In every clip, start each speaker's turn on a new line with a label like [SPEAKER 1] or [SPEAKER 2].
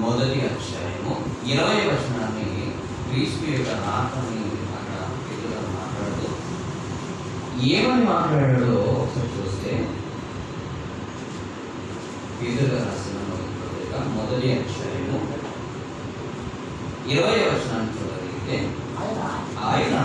[SPEAKER 1] మొదటి అధ్యాయము ఇరవై వచనాన్ని క్రీస్తు యొక్క రాకని అక్కడ ఎదురుగా మాట్లాడుతూ ఏమని మాట్లాడాడో ఒకసారి చూస్తే ఎదురుగా రాసిన మొదటి పత్రిక మొదటి అధ్యాయము ఇరవై వచనాన్ని చూడగలిగితే ఆయన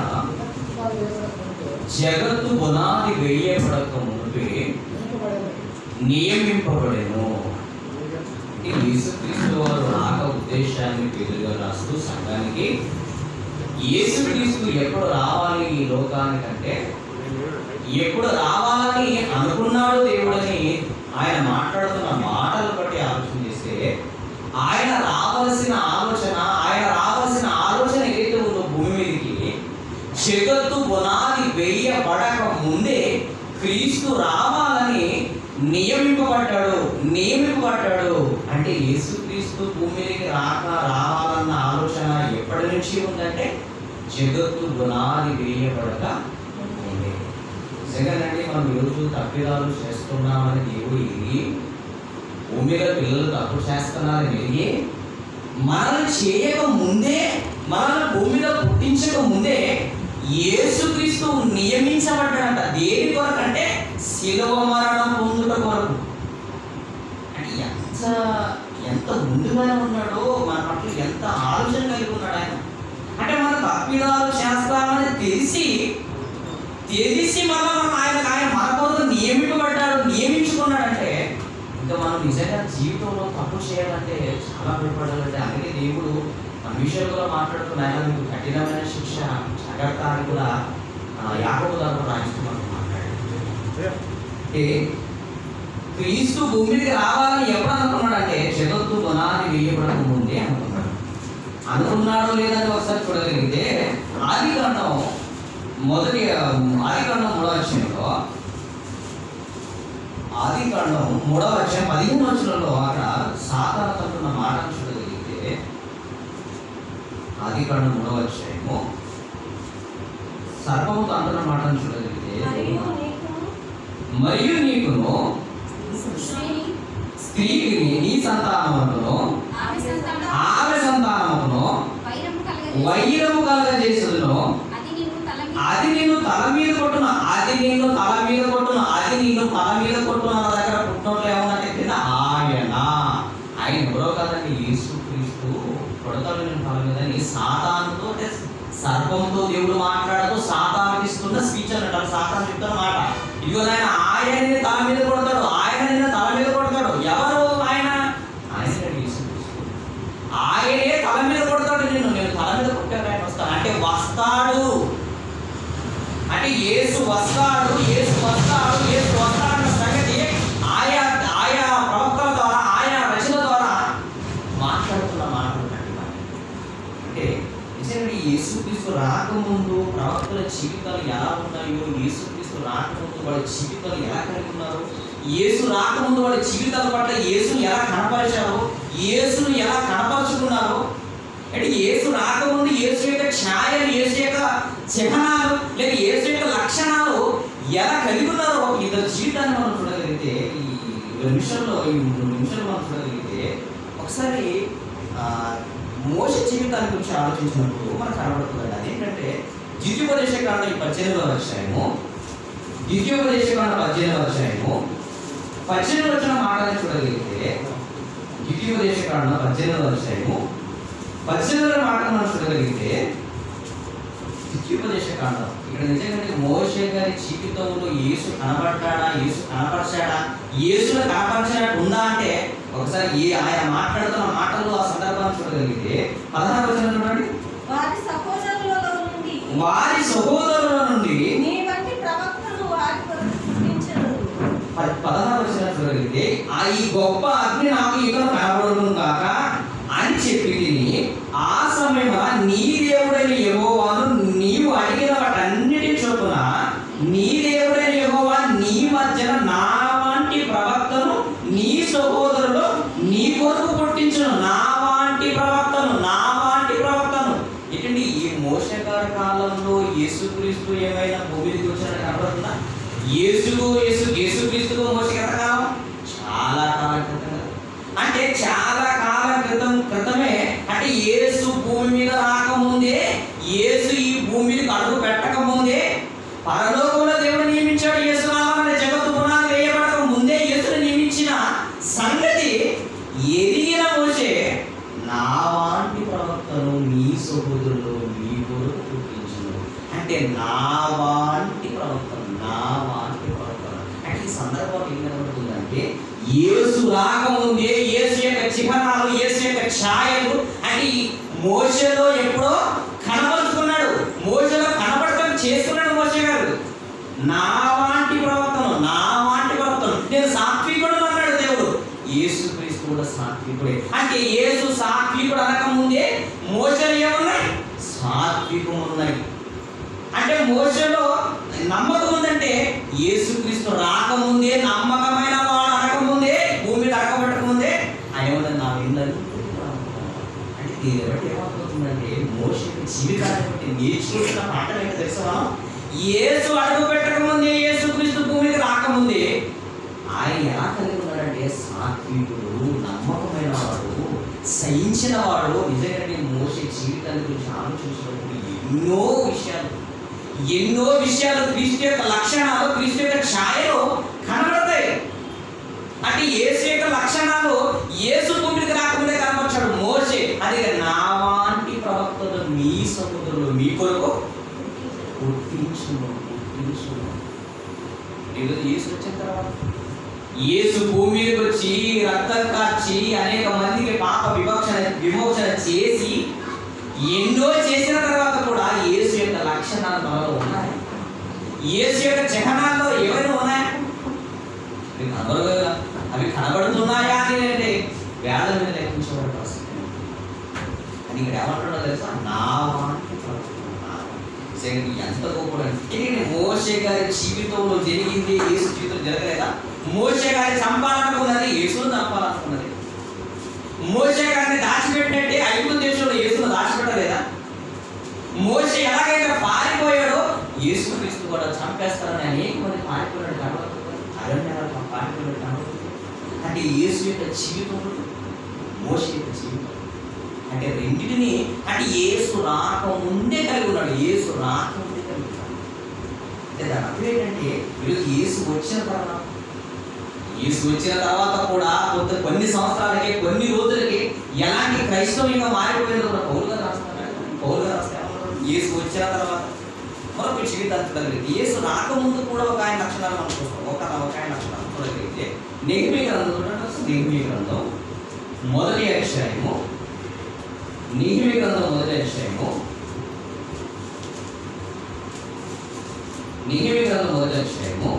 [SPEAKER 1] జగత్తు పునాది వేయబడక మునిపే నియమింపబడెను ఈ యేసుక్రీస్తు వారు రాక ఉద్దేశాన్ని పేరుగా రాస్తూ సంఘానికి యేసుక్రీస్తు ఎప్పుడు రావాలి ఈ లోకానికంటే ఎప్పుడు రావాలని అనుకున్నాడు దేవుడని ఆయన మాట్లాడుతున్న మాటలు బట్టి ఆలోచన చేస్తే ఆయన రావాల్సిన ఆలోచన ఆయన రావాల్సిన ఆలోచన ఏదైతే ఉందో భూమి మీదకి జగత్తు పునాది వేయబడక ముందే క్రీస్తు రావాలని నియమింపబడ్డాడు నియమింపబడ్డాడు అంటే యేసుక్రీస్తు భూమి మీదకి రాక రావాలన్న ఆలోచన ఎప్పటి నుంచి ఉందంటే జగత్తు పునాది వేయబడక ముందే నిజంగానండి మనం ఈరోజు తప్పిదాలు చేస్తున్నామని దేవుడు ఎరిగి భూమి మీద పిల్లలు తప్పు చేస్తున్నారని ఎరిగి మనల్ని చేయక ముందే మనల్ని భూమి మీద పుట్టించక ముందే యేసుక్రీస్తు నియమించబడ్డాడంట దేని కొరకు అంటే శిలువ మరణం పొందుట కొరకు అంటే ఎంత ఎంత ముందుగానే ఉన్నాడో మన పట్ల ఎంత ఆలోచన కలిగి ఉన్నాడు ఆయన అంటే మన తప్పిదాలు చేస్తామని తెలిసి తెలిసి మళ్ళా మనం ఆయన ఆయన మన కొరకు నియమింపబడ్డాడు నియమించుకున్నాడంటే ఇంకా మనం నిజంగా జీవితంలో తప్పు చేయాలంటే చాలా భయపడాలంటే అందుకే దేవుడు మన విషయంలో కూడా మాట్లాడుతున్న ఆయన మీకు కఠినమైన శిక్ష జాగ్రత్త అని కూడా యాకబు దాకా రాయిస్తున్నాను మాట్లాడాడు అంటే క్రీస్తు భూమి మీదకి రావాలని ఎప్పుడు అనుకున్నాడంటే జగత్తు పునాది వేయబడక ముందే అనుకున్నాడు అనుకున్నాడో లేదని ఒకసారి చూడగలిగితే ఆది కాండం మొదటి ఆది కాండం మూడవ అధ్యాయంలో ఆది కాండం మూడవ అధ్యాయం పదిహేను వచ్చులలో అక్కడ సాతాను అంటున్న మాటను చూడగలిగితే ఆది కాండం మూడవ అధ్యాయము సర్పముతో అంటున్న మాటను చూడగలిగితే
[SPEAKER 2] మరియు నీకు
[SPEAKER 1] మరియు నీకును
[SPEAKER 2] స్త్రీని
[SPEAKER 1] స్త్రీకి నీ సంతానమును
[SPEAKER 2] ఆమె సంతానం
[SPEAKER 1] ఆమె సంతానమును
[SPEAKER 2] వైరము కలగజేసి
[SPEAKER 1] వైరము కలగజేసుదును
[SPEAKER 2] అది నిన్ను తల మీద
[SPEAKER 1] అది నిన్ను తల మీద కొట్టున అది నిన్ను తల మీద కొట్టున అది నిన్ను తల మీద కొట్టున నా దగ్గర పుట్టినట్లు ఏమన్నట్టే కింద ఆయన ఆయన ఎవరో కదండి యేసు క్రీస్తు కొడతాడు నేను తల మీద అని సాతానుతో అంటే సర్పంతో దేవుడు మాట్లాడుతూ సాతానికి ఇస్తున్న స్పీచ్ అన్నట్టు సాతాను చెప్తున్న మాట ఇదిగో ఆయన ఆయన నిన్ను తల మీద కొడతాడు ఆయన నిన్ను తల మీద కొడతాడు ఎవరు ఆయన ఆయన యేసు క్రీస్తు ఆయనే తల మీద కొడతాడు నిన్ను నేను తల మీద కొట్టాను ఆయన వస్తాను అంటే వస్తాడు అంటే యేసు వస్తాడు యేసు వస్తాడు యేసు వస్తాడన్న సంగతి ఆయా ఆయా ప్రవక్తల ద్వారా ఆయా రచన ద్వారా మాట్లాడుతున్న మాటలు అంటే నిజంగా ఈ యేసుక్రీస్తు రాకముందు ప్రవక్తల జీవితాలు ఎలా ఉన్నాయో యేసుక్రీస్తు రాకముందు వాళ్ళ జీవితాలు ఎలా కలిగి ఉన్నారు యేసు రాకముందు వాళ్ళ జీవితాల పట్ల యేసును ఎలా కనపరిచారు యేసును ఎలా కనపరుచుకున్నారు అంటే యేసు రాకముందు యేసు యొక్క ఛాయలు యేసు యొక్క చిహ్నాలు లేక యేసు యొక్క లక్షణాలు ఎలా కలిగి ఉన్నారో ఇద్దరు జీవితాన్ని మనం చూడగలిగితే ఈ రెండు నిమిషంలో ఈ మూడు నిమిషాలు మనం చూడగలిగితే ఒకసారి ఆ, మోస జీవితాన్ని గురించి ఆలోచించినప్పుడు మనకు కనబడుతుంది అదేంటంటే ద్వితీయోపదేశ కాండం ఈ పద్దెనిమిదవ అధ్యాయము ద్వితీయోపదేశ కాండం పద్దెనిమిదవ అధ్యాయము పద్దెనిమిది వచ్చిన మాటని చూడగలిగితే ద్వితీయోపదేశ కాండం పద్దెనిమిదవ అధ్యాయము పద్దెనిమిదవ మాట మనం చూడగలిగితే ద్వితీయోపదేశ కాండం ఇక్కడ నిజంగా మోషే గారి జీవితంలో యేసు కనబడ్డాడా యేసు కనపరిచాడా యేసును కనపరిచినట్టు ఉందా అంటే ఒకసారి ఏ ఆయన మాట్లాడుతున్న మాటల్లో ఆ సందర్భాన్ని చూడగలిగితే పదహారు వచనం చూడండి
[SPEAKER 2] వారి సహోదరులలో నుండి
[SPEAKER 1] వారి సహోదరుల నుండి
[SPEAKER 2] నీ వంటి ప్రవక్తలు వారి కొరకు పుట్టించరు
[SPEAKER 1] ప- పదహారు వచనం చూడగలిగితే ఆ ఈ గొప్ప అగ్ని నాకు ఇక్కడ కనబడును కాక అని చెప్పి తిని ఆ సమయమున నీ దేవుడైన యెహోవాను నీవు అడిగిన వాటన్నిటి చొప్పున నీ దేవుడైన యెహోవా నీ మధ్యన నా వంటి ప్రవక్తను నీ సహోదరుడు నీ కొరకు పుట్టించును నా వంటి ప్రవక్తను నా వంటి ప్రవక్తను ఏంటండి ఈ మోసగారి కాలంలో యేసుక్రీస్తు ఏమైనా భూమికి వచ్చినట్టు కనబడుతుందా యేసుకు యేసు యేసుక్రీస్తుకు మోసకి ఎంత కాలం చాలా కాలం క్రితం కదా. అంటే చాలా కాలం క్రితం ఎదిగిన మోసే నా వాంటి ప్రవక్తను మీ సహోదరులు మీ కొరకు పుట్టించును అంటే నా వాంటి ప్రవక్తను నా వాంటి ప్రవక్తను అంటే ఈ సందర్భం ఏం కనబడుతుందంటే యేసు రాకముందే యేసు యొక్క చిహ్నాలు యేసు యొక్క ఛాయలు అంటే ఈ మోసలో ఎప్పుడో కనబరుచుకున్నాడు మోసలో కనబడటం చేసుకున్నాడు మోసే గారు నా వాంటి ప్రవర్తన నా వాంటి ప్రవర్తన నేను సాత్వికుడు అన్నాడు దేవుడు యేసు క్రీస్తు కూడా సాత్వికుడే అంటే యేసు సాత్వికుడు అనకముందే మోసలు ఏమున్నాయి సాత్వికం ఉన్నాయి అంటే మోసలో నమ్మకం ఉందంటే యేసుక్రీస్తు రాకముందే నమ్మకమైన వాడు అనకముందే భూమి మీద అడగబెట్టకముందే ఆయన నా విన్నది అంటే దీన్ని బట్టి ఏమవుతుందంటే మోసకి జీవితాన్ని బట్టి నేర్చుకుంటున్న పాఠం ఏంటో తెలుసా మనం? యేసు అడుగు పెట్టకముందే యేసుక్రీస్తు భూమి మీద రాకముందే ఆయన ఎలా కలిగి ఉన్నాడంటే సాత్వికుడు నమ్మకమైన వాడు సహించిన వాడు నిజంగానే మోసే జీవితాన్ని గురించి ఆలోచించినప్పుడు ఎన్నో విషయాలు ఎన్నో విషయాలు క్రీస్తు యొక్క లక్షణాలు క్రీస్తు యొక్క ఛాయలు కనబడతాయి అంటే యేసు యొక్క లక్షణాలు యేసు భూమికి రాకముందే కనబడ్డాడు మోసే అది నా వాంటి ప్రవక్తలు మీ సముద్రంలో మీ కొరకు పుట్టించును పుట్టించును ఈరోజు యేసు వచ్చిన తర్వాత యేసు భూమి మీదకి వచ్చి రక్తం కార్చి అనేక మందికి పాప వివక్షణ విమోచన చేసి ఎన్నో చేసిన తర్వాత కూడా యేసు యొక్క లక్షణాలు మనలో ఉన్నాయి యేసు యొక్క జగనాల్లో ఎవరు ఉన్నాయి అవి కనబడవు కదా అవి కనబడుతున్నాయా అని అంటే వేళ మీద లెక్కించబడే పరిస్థితి అని ఇక్కడ ఏమంటున్నా తెలుసా నా వాంటి ప్రవర్తన, నా వాంటి. సరే, నీ ఎంత గొప్పడు అంటే మోసే గారి జీవితంలో జరిగింది యేసు జీవితం జరగలేదా మోసే గారి చంపాలనుకున్నది యేసును చంపాలనుకున్నది మోసే గారిని దాచిపెట్టినట్టే ఐదు దేశంలో యేసును దాచిపెట్టలేదా మోసే ఎలాగైతే పారిపోయాడో యేసు క్రీస్తు కూడా చంపేస్తారని అనేక మంది పారిపోయినట్టు కనబడుతుంది అరణ్యాలకు పారిపోయినట్టు కనబడుతుంది అంటే యేసు యొక్క జీవితం మోసే యొక్క జీవితం అంటే రెండింటిని అంటే యేసు రాకముందే కలిగి ఉన్నాడు యేసు రాకముందే కలిగి ఉన్నాడు అంటే దాని అర్థం ఏంటంటే ఈరోజు యేసు వచ్చిన తర్వాత యేసు వచ్చిన తర్వాత కూడా కొంత కొన్ని సంవత్సరాలకి కొన్ని రోజులకి ఎలాంటి క్రైస్తవంగా మారిపోయిందో కూడా పౌరుగా రాస్తున్నారు పౌరుగా రాస్తారు యేసు వచ్చిన తర్వాత మరొక జీవితాన్ని తగిలింది యేసు రాకముందు కూడా ఒక ఆయన లక్షణాలు మనం చూస్తాం ఒక ఒక ఆయన లక్షణాలు చూడగలిగితే నెగిమి గ్రంథం చూడండి నెగిమి గ్రంథం మొదటి అధ్యాయము నెగిమి గ్రంథం మొదటి అధ్యాయము నెగిమి గ్రంథం మొదటి అధ్యాయము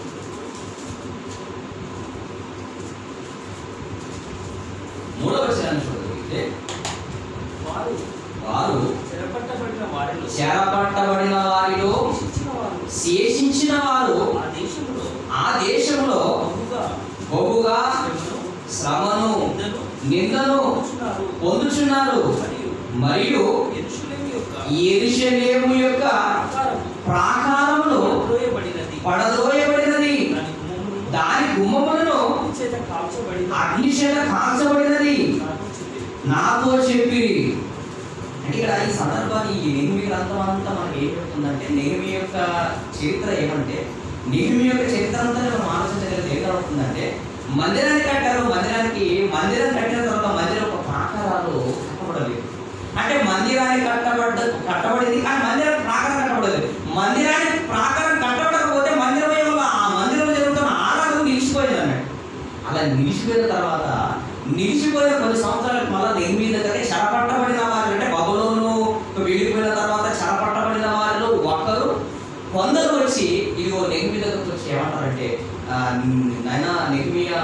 [SPEAKER 1] మూడవ వచనాన్ని చూడగలిగితే
[SPEAKER 3] వారు
[SPEAKER 1] వారు
[SPEAKER 3] చెరపట్టబడిన వారిలో
[SPEAKER 1] చెరపట్టబడిన వారిలో
[SPEAKER 3] శిక్షించిన వారు
[SPEAKER 1] శేషించిన వారు
[SPEAKER 3] ఆ దేశంలో
[SPEAKER 1] ఆ దేశంలో
[SPEAKER 3] బహుగా
[SPEAKER 1] బహుగా
[SPEAKER 3] శ్రమను,
[SPEAKER 1] శ్రమను
[SPEAKER 3] నిందను
[SPEAKER 1] నిందను
[SPEAKER 3] పొందుచున్నారు.
[SPEAKER 1] పొందుచున్నారు
[SPEAKER 3] మరియు
[SPEAKER 1] మరియు
[SPEAKER 3] యెరూషలేము యొక్క
[SPEAKER 1] ఎరుషలేము యొక్క
[SPEAKER 3] ప్రాకారము
[SPEAKER 1] ప్రాకారములు
[SPEAKER 3] పడద్రోయబడినది.
[SPEAKER 1] పడదోయబడినది
[SPEAKER 3] దాని గుమ్మములు
[SPEAKER 1] దాని గుమ్మములను
[SPEAKER 3] అగ్ని చేత కాల్చబడినది.
[SPEAKER 1] అగ్ని చేత కాల్చబడినది
[SPEAKER 3] నాతో చెప్పిరి.
[SPEAKER 1] నాతో చెప్పి అంటే ఇక్కడ ఈ సందర్భాన్ని ఈ నెహమి గ్రంథం అంతా మనకి ఏం చెప్తుందంటే నెహమి యొక్క చరిత్ర ఏమంటే నెహమి యొక్క చరిత్ర అంతా మనం ఆలోచించగలిగితే ఏం కనబడుతుందంటే మందిరాన్ని కట్టారు మందిరానికి మందిరం కట్టిన తర్వాత మందిరం ఒక ప్రాకారాలు కట్టబడలేదు అంటే మందిరాన్ని కట్టబడ్డ కట్టబడింది కానీ మందిరం ప్రాకారం కట్టబడలేదు మందిరానికి ప్రాకారం కట్టబడకపోతే మందిరం ఏమో ఆ మందిరంలో జరుగుతున్న ఆరాధన నిలిచిపోయింది అన్నట్టు అలా నిలిచిపోయిన తర్వాత నిలిచిపోయిన కొన్ని సంవత్సరాలకు మళ్ళీ దేని మీద దగ్గర చెరపట్టబడిన వారు అంటే బబులోను వెళ్ళిపోయిన తర్వాత చెరపట్టబడిన వారిలో ఒకరు కొందరు వచ్చి ఇదిగో నెహ్మీ దగ్గరకు వచ్చి ఏమంటారంటే ఆ, నాయన నెహ్మియా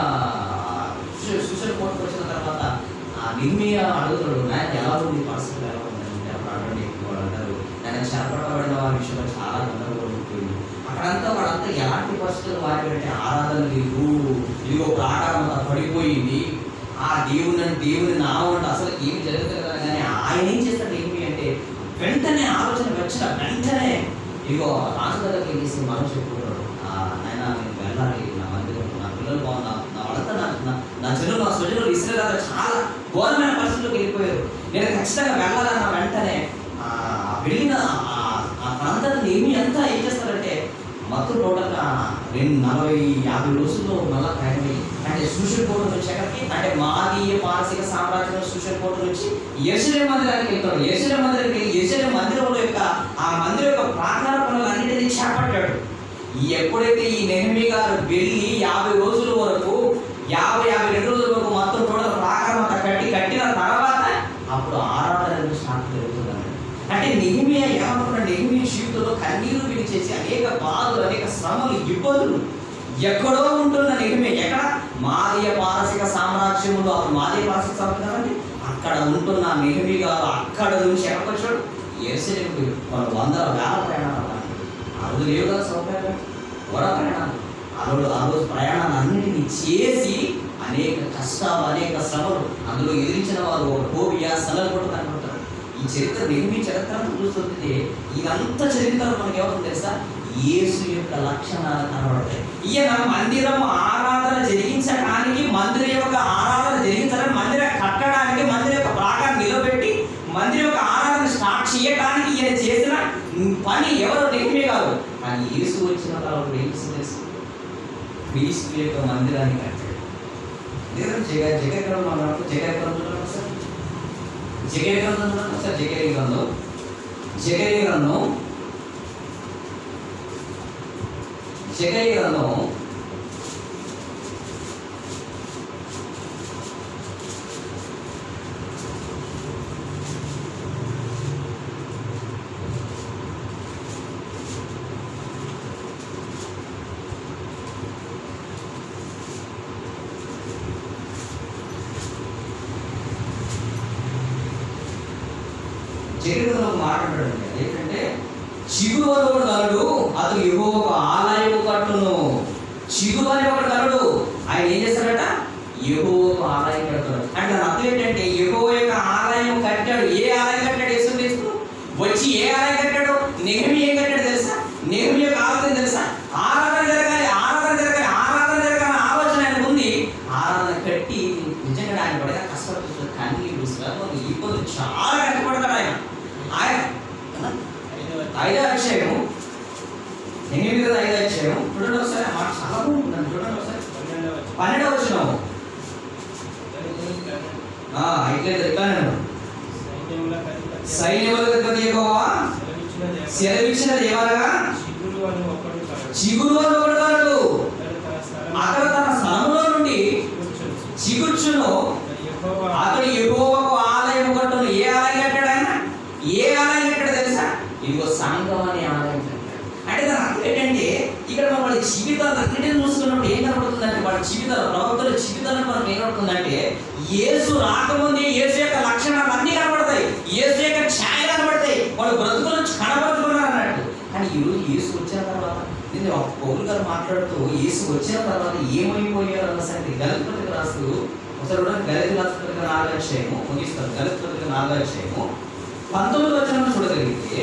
[SPEAKER 1] సుశల్ కోర్టుకు వచ్చిన తర్వాత ఆ నెహ్మియా అడుగుతాడు నాయన ఎలా ఉంది పరిస్థితి ఎలా ఉంది అంటే అప్పుడు అడగండి వాళ్ళు అంటారు ఆయన చెరపట్టబడిన వారి విషయంలో చాలా గందరగోళం ఉంటుంది అక్కడంతా వాళ్ళంతా ఎలాంటి పరిస్థితులు వారి అంటే ఆరాధన లేదు ఇదిగో ప్రాకారం అంతా పడిపోయింది ఆ దేవుని దేవుని నామం అంటే అసలు ఏమి జరుగుతుంది కదా కానీ ఆయన ఏం చేస్తాడు ఏమి అంటే వెంటనే ఆలోచన వచ్చిన వెంటనే ఇదిగో రాజు దగ్గరికి వెళ్ళేసి మనం చెప్పుకున్నాడు ఆ నాయన నేను వెళ్ళాలి నా మందిరం నా పిల్లలు బాగున్నా నా వాళ్ళంతా నా నా- నా జనులు నా స్వజనులు ఇస్రాయల్ చాలా ఘోరమైన పరిస్థితులకు వెళ్ళిపోయారు నేను ఖచ్చితంగా వెళ్ళాలన్న వెంటనే ఆ వెళ్ళిన ఆ- ఆ ప్రాంతాన్ని ఏమి అంతా ఏం చేస్తారంటే మొత్తం టోటల్గా రెండు నలభై యాభై రోజుల్లో మళ్ళా ప్రయాణమై అంటే అంటే సూషిపోటు నుంచి ఎక్కడికి అంటే మాదీయ పారసిక సామ్రాజ్యం సూషిపోటు నుంచి యశుల మందిరానికి వెళ్తాడు యశుల మందిరానికి వెళ్ళి యశుల మందిరంలో యొక్క ఆ మందిరం యొక్క ప్రాకార పనులన్నిటినీ చేపట్టాడు ఎప్పుడైతే ఈ నెహమి గారు వెళ్ళి యాభై రోజుల వరకు యాభై యాభై రెండు రోజుల వరకు మొత్తం టోటల్ ప్రాకారం అంతా కట్టి కట్టిన తర్వాత అప్పుడు ఆరాధన అనేది స్టార్ట్ జరుగుతుందండి అంటే నిహిమియా ఏమనుకున్న నిహిమియ జీవితంలో కన్నీరు విడిచేసి అనేక బాధలు అనేక శ్రమలు ఇబ్బందులు ఎక్కడో ఉంటున్న నిహిమే ఎక్కడ మాదీయ పారసిక సామ్రాజ్యంలో అప్పుడు మాదీయ పారసిక సామ్రాజ్యం అంటే అక్కడ ఉంటున్న నిహిమి గారు అక్కడ నుంచి ఎక్కడికి వచ్చాడు ఎరుసలేంకి వాళ్ళు వందల వేల ప్రయాణాలు అవ్వాలి. ఆ రోజు లేవు కదా సౌకర్యాలు వర ప్రయాణాలు ఆ రోజు ఆ రోజు ప్రయాణాలు అన్నింటినీ చేసి అనేక కష్టాలు అనేక శ్రమలు అందులో ఎదిరించిన వారు ఒక కోవియా సలలు కూడా కనబడతారు ఈ చరిత్ర నెహమి చరిత్రను చూస్తుంటే ఇదంతా చరిత్ర మనకి ఏమవుతుంది తెలుసా యేసు యొక్క లక్షణాలు కనబడతాయి ఈయన మందిరం ఆరాధన జరిగించడానికి మందిరం యొక్క ఆరాధన జరిగించడానికి మందిరం కట్టడానికి మందిరం యొక్క ప్రాకారం నిలబెట్టి మందిరం యొక్క ఆరాధన స్టార్ట్ చేయడానికి ఈయన చేసిన పని ఎవరు నెహమే కాదు కానీ యేసు వచ్చిన తర్వాత ఏం చేసి క్రీస్తు యొక్క మందిరాన్ని కట్టాడు లేదా జగ జగగ్రంథం అన్నప్పుడు జగగ్రంథం చూడండి సార్ జగరి గ్రంథం చూడండి సార్ జగరి గ్రంథం జగరి గ్రంథం జగరి గ్రంథం జగన్ మాట్లాడాడు ఏంటంటే చిగురు అని ఒకడు కలడు అతను ఏవో ఒక ఆలయం కట్టును చిగురు అని ఒకడు కలడు ఆయన ఏం చేస్తాడట ఏవో ఒక ఆలయం కడతాడు అంటే దాని అర్థం ఏంటంటే ఏవో యొక్క ఆలయం కట్టాడు ఏ ఆలయం కట్టాడు యేసు క్రీస్తు వచ్చి ఏ ఆలయం కట్టాడు నెహమి ఏం కట్టాడు తెలుసా నెహమి యొక్క ఆలోచన తెలుసా ఆరాధన జరగాలి ఆరాధన జరగాలి ఆరాధన జరగాలి ఆలోచన ఆయనకు ఉంది ఆరాధన కట్టి నిజంగా ఆయన పడగా కష్టపడుతుంది కన్నీళ్ళు శ్రమలు ఇబ్బందులు చాలా కష్టపడతాడు ఆయన ఆయన కదా? ఐదో అధ్యాయము ఎనిమిది కదా ఐదో అధ్యాయం చూడండి ఒకసారి ఆ మాట చాలా బాగుంటుంది చూడండి ఒకసారి పన్నెండవ వచ్చినాము ఇట్లే ఇట్లానే సైన్యములకు అధిపతి యెహోవా సెలవిచ్చిన దేవాలగా చిగురు అని ఒకడు కలడు అతడు తన స్థలములో నుండి చిగుర్చును అతడు యెహోవాకు ఆలయం కట్టును ఏ ఆలయం కట్టాడు ఆయన ఏ ఆలయం కట్టాడు తెలుసా ఇదిగో సంఘం అనే ఆలయం కట్టాడు అంటే దాని అర్థం ఏంటంటే ఇక్కడ మనం వాళ్ళ జీవితాలు అన్నిటిని చూస్తున్నప్పుడు ఏం కనబడుతుందంటే వాళ్ళ జీవితాలు ప్రవక్తల జీవితాలను మనకు ఏం కనబడుతుందంటే యేసు రాకముందే యేసు యొక్క లక్షణాలు అన్నీ కనబడతాయి యేసు యొక్క ఛాయ కనబడతాయి వాళ్ళు బ్రతుకుల నుంచి కనబడుతున్నారు అన్నట్టు కానీ ఈరోజు యేసు వచ్చిన తర్వాత నేను ఒక పౌరులు గారు మాట్లాడుతూ యేసు వచ్చిన తర్వాత ఏమైపోయారు అన్న సంగతి గలతి పత్రిక రాస్తూ ఒకసారి కూడా గలతి పత్రిక నాలుగు అధ్యాయము ముగిస్తారు గలతి పత్రిక నాలుగు అధ్యాయము పంతొమ్మిది వచ్చిన చూడగలిగితే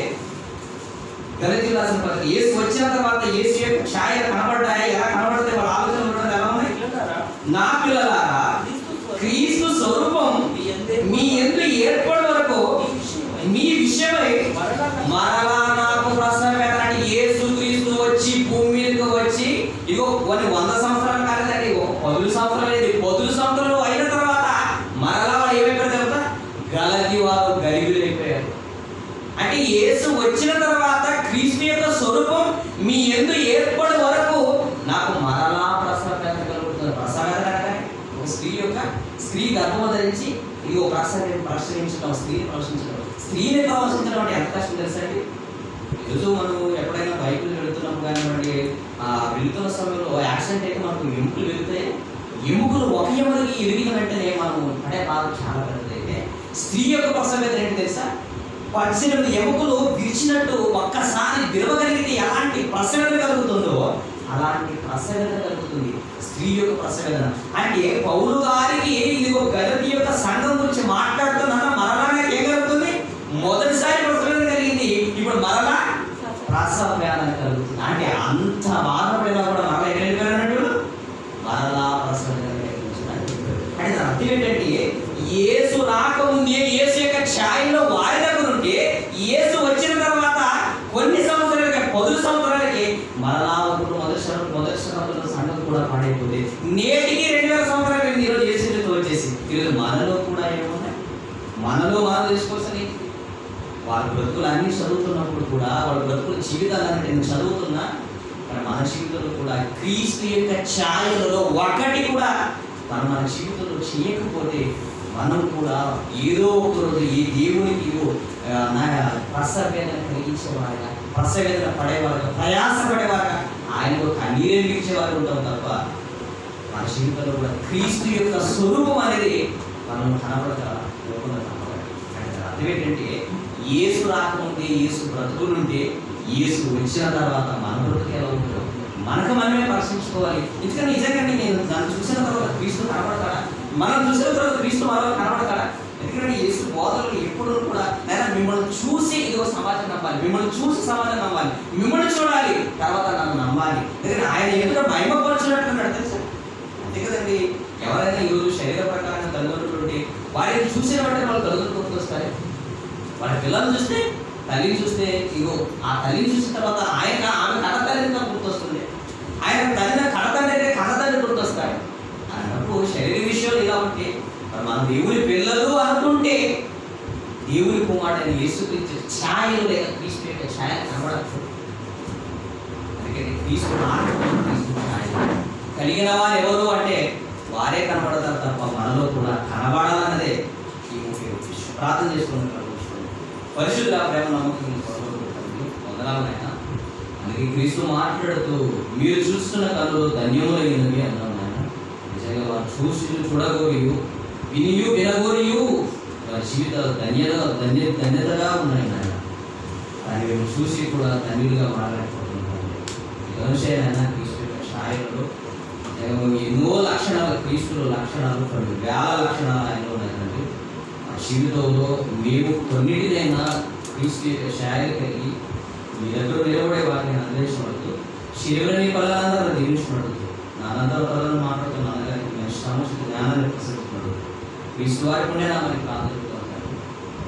[SPEAKER 1] గలతి రాసిన పత్రిక యేసు వచ్చిన తర్వాత యేసు యొక్క ఛాయ కనబడ్డాయి ఎలా కనబడతాయి వాళ్ళ ఆలోచనలు కూడా ఎలా ఉన్నాయి నా పిల్లలారా క్రీస్తు స్వరూపం మీ ఎందుకు ఏర్పడే వరకు మీ విషయమై మరలా నాకు ప్రశ్న వేదనంటే యేసు క్రీస్తు వచ్చి భూమి మీదకి వచ్చి ఇగో కొన్ని వంద సంవత్సరాలు కాలేదండి ఇగో పదులు సంవత్సరాలు లేదు పదులు సంవత్సరాలు అయిన తర్వాత మరలా వాడు ఏమైపోయారు తెలుసా గలతి వారు గలిబిలైపోయారు అంటే యేసు వచ్చిన తర్వాత క్రీస్తు యొక్క స్వరూపం మీ ఎందు ఏర్పడే వరకు నాకు మరలా ప్రసవ వేదన కలుగుతుంది ప్రసవ వేదన అనగానే ఒక స్త్రీ యొక్క స్త్రీ గర్భం ధరించి ఇది ఒక ప్రసవ ప్రశ్నించడం స్త్రీని ప్రశ్నించడం స్త్రీని ప్రవశించడం అంటే ఎంత కష్టం తెలుసా అండి ఈరోజు మనం ఎప్పుడైనా బైకులు వెళుతున్నాం కానివ్వండి ఆ వెళుతున్న సమయంలో యాక్సిడెంట్ అయితే మనకు ఎముకలు వెళితే ఎముకలు ఒక ఎముకకి ఎరిగిన వెంటనే మనం అంటే బాధ చాలా పెద్దదైతే స్త్రీ యొక్క ప్రసవ వేదన ఏంటి తెలుసా పద్దెనిమిది ఎముకలు విరిచినట్టు ఒక్కసారి విరవగలిగితే ఎలాంటి ప్రసవేదన కలుగుతుందో అలాంటి ప్రసవేదన కలుగుతుంది స్త్రీ యొక్క ప్రసవేదన అంటే పౌలు గారికి ఇది ఒక గలతి యొక్క సంఘం గురించి మాట్లాడుతున్నా మరలా ఏం కలుగుతుంది మొదటిసారి ప్రసవేదన కలిగింది ఇప్పుడు మరలా ప్రసవ వేదన కలుగుతుంది అంటే అంత బాధపడినా కూడా మరలా ఎక్కడ వెళ్ళిపోయినట్టు మరలా ప్రసవ వేదన కలిగించడానికి అంటే దాని అర్థం ఏంటంటే యేసు రాకముందే యేసు యొక్క ఛాయలో వారి దగ్గర ఉంటే యేసు వచ్చిన తర్వాత కొన్ని సంవత్సరాలకి పదులు సంవత్సరాలకి మరలా ఒకరు మొదటి శరం- మొదటి శతాబ్దంలో సంఘం కూడా పాడైపోతే నేటికి రెండు వేల ఈరోజు మనలో కూడా ఏమున్నాయి మనలో మనం తెలుసుకోవాల్సిన వారి బ్రతుకులు అన్ని చదువుతున్నప్పుడు కూడా వాళ్ళ బ్రతుకుల జీవితాలన్నీ నేను చదువుతున్నా మరి మన జీవితంలో కూడా క్రీస్తు యొక్క ఛాయలలో ఒకటి కూడా మనం మన జీవితంలో చేయకపోతే మనం కూడా ఏదో ఒక రోజు ఈ దేవునికి ఆ, నా ప్రసవేదన కలిగించేవారుగా ప్రసవేదన పడేవారుగా ప్రయాసపడేవారుగా ఆయనకు కన్నీరే మిగిల్చేవారు ఉంటాం తప్ప మన జీవితంలో కూడా క్రీస్తు యొక్క స్వరూపం అనేది మనం కనబడక లోకంలో కనబడాలి అంటే అర్థం ఏంటంటే యేసు రాకముందే యేసు బ్రతుకులుంటే యేసు వచ్చిన తర్వాత మన బ్రతుకు ఎలా ఉంటుందో మనకు మనమే పరిశీలించుకోవాలి ఎందుకంటే నిజంగా నేను దాన్ని చూసిన తర్వాత క్రీస్తు కనబడతాడా మనం చూసిన తర్వాత క్రీస్తు మనలో కనబడతాడా ఎందుకంటే యేసు బోధనలు ఎప్పుడూ కూడా లేదా మిమ్మల్ని చూసి ఇదిగో సమాజం నమ్మాలి మిమ్మల్ని చూసి సమాజం నమ్మాలి మిమ్మల్ని చూడాలి తర్వాత నన్ను నమ్మాలి ఎందుకంటే ఆయన ఎదుట భయపరచినట్టున్నాడు తెలుసా అంతే కదండి ఎవరైనా ఈరోజు శరీర ప్రకారంగా తల్లిదండ్రులు ఉంటే వారిని చూసిన వెంటనే వాళ్ళు తల్లిదండ్రులు గుర్తొస్తారు వాళ్ళ పిల్లల్ని చూస్తే తల్లిని చూస్తే ఇగో ఆ తల్లిని చూసిన తర్వాత ఆయన ఆమె కడతల్లిగా గుర్తొస్తుంది ఆయన తల్లిన కడతండ్రి అంటే కడతండ్రి గుర్తొస్తాడు అన్నప్పుడు శరీర విషయాలు ఇలా ఉంటే మరి మన దేవుని పిల్లలు అనుకుంటే దేవుని కుమారుడైన యేసుక్రీస్తు ఛాయలు లేక క్రీస్తు యొక్క ఛాయ కనబడదు అందుకని క్రీస్తు మార్గం క్రీస్తు ఛాయ కలిగిన వారు ఎవరు అంటే వారే కనబడతారు తప్ప మనలో కూడా కనబడాలన్నదే ఈ ముఖ్య ఉద్దేశం ప్రార్థన చేసుకుని పరిశుద్ధ ప్రేమ నమ్మకం వందనాలనైనా అందుకే క్రీస్తు మాట్లాడుతూ మీరు చూస్తున్న కళ్ళు ధన్యములైనవి అన్నాం నాయన నిజంగా వారు చూసి చూడగోరియు వినియు వినగోరియు వారి జీవితాలు ధన్యత ధన్య ధన్యతగా ఉన్నాయి నాయన కానీ మేము చూసి కూడా ధన్యులుగా మాట్లాడుకుంటున్నాం ధనుషైనా క్రీస్తు యొక్క ఛాయలలో నిజంగా ఎన్నో లక్షణాలు క్రీస్తులో లక్షణాలు కొన్ని వేల లక్షణాలు ఆయనలో ఉన్నాయండి ఆ జీవితంలో మేము కొన్నిటినైనా క్రీస్తు యొక్క ఛాయ కలిగి మీ దగ్గర నిలబడే వారిని అందించినట్టు శివుని పనులందరూ దీవించినట్టు నానందరూ పనులను మాట్లాడుతూ నాన్నగారికి మేము సమస్య జ్ఞానాన్ని ప్రసరిస్తున్నాడు క్రీస్తు వారి పుణ్య నామని ప్రార్థన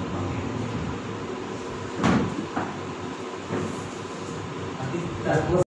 [SPEAKER 1] అతి తక్కువ